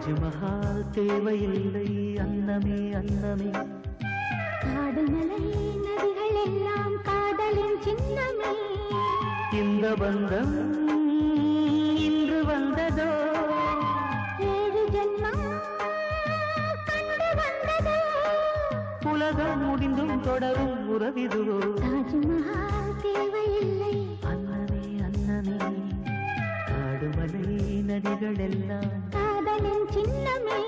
தாஜ்மஹால் தேவையில்லை அன்னமே அன்னமே காடுமலை நதிகள் எல்லாம் காதலின் சின்னமே இந்த பந்தம் இன்று வந்ததோ ஏழு ஜென்மம் கண்டு வந்ததோ உலகம் முடிந்தும் தொடரும் உறவிதுவோ தாஜ்மஹால் தேவையில்லை அன்னமே அன்னமே காடுமலை நதிகள் எல்லாம் காதலின் சின்னமே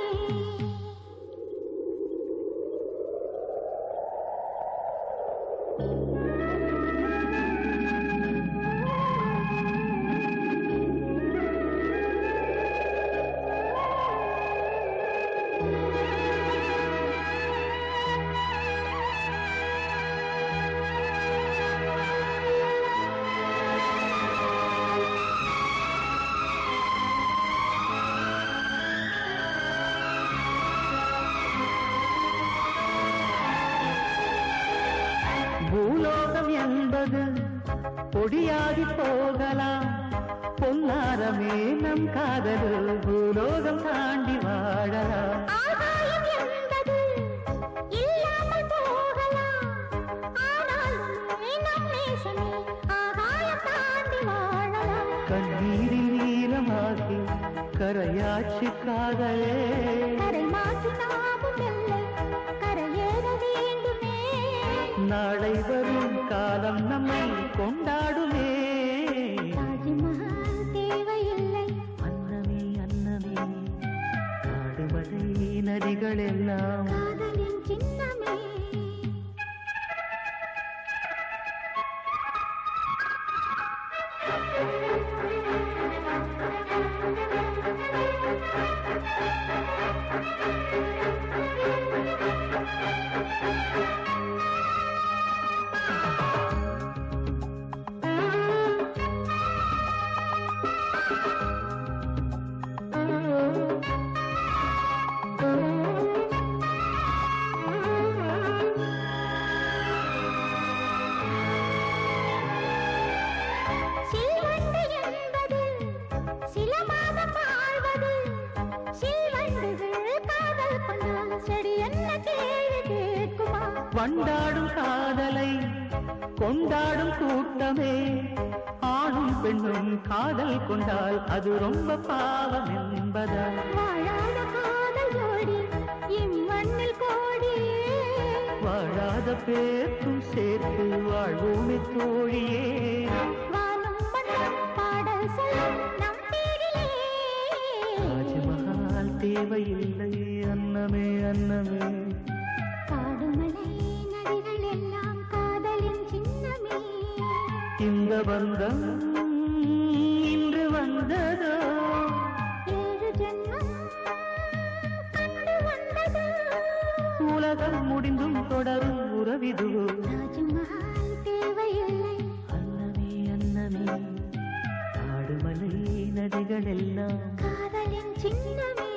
பூலோகம் என்பது பொடியாகி போகலாம் பொன்னாரமே நம் காதல் பூலோகம் தாண்டி வாழலாம் ஆகாயம் என்பது இல்லாமல் போகலாம் ஆனாலும் நம் நேசமே ஆகாயம் தாண்டி வாழலாம் கண்ணீரில் நீளமாகி கரையாட்சி காதலே கரை மாற்றி நாமும் இல்லை கரையேற வேண்டுமே நாளை வரும் காலம் நம்மை கொண்டாடுமே தாஜ்மஹால் தேவையில்லை அன்னமே அன்னமே காடுமலை நதிகள் எல்லாம் காதலின் சின்னமே சில்வண்டு என்பது சில மாதம் ஆழ்வது சில்வண்டுகள் காதல் கொண்டால் செடி என்ன கேள்வி கேட்குமா வண்டாடும் காதலை கொண்டாடும் கூட்டமே ஆணும் பெண்ணும் காதல் கொண்டால் அது ரொம்ப பாவம் என்பதா வாழாத காதல் ஜோடி இம்மண்ணில் கோடி வாழாத பேர்க்கும் சேர்த்து வாழ்வோமே தோழியே வானம் மண்ணும் பாடல் சொல்லும் நம் பேரிலே தாஜ்மஹால் தேவையில்லை அன்னமே அன்னமே காடுமலை நதிகள் எல்லாம் காதலின் சின்னமே இந்த பந்தம் இன்று வந்ததோ ஏழு ஜென்மம் கண்டு வந்ததோ உலகம் முடிந்தும் தொடரும் உறவிதுவோ தாஜ்மஹால் தேவையில்லை அன்னமே அன்னமே காடுமலை நதிகள் எல்லாம் காதலின் சின்னமே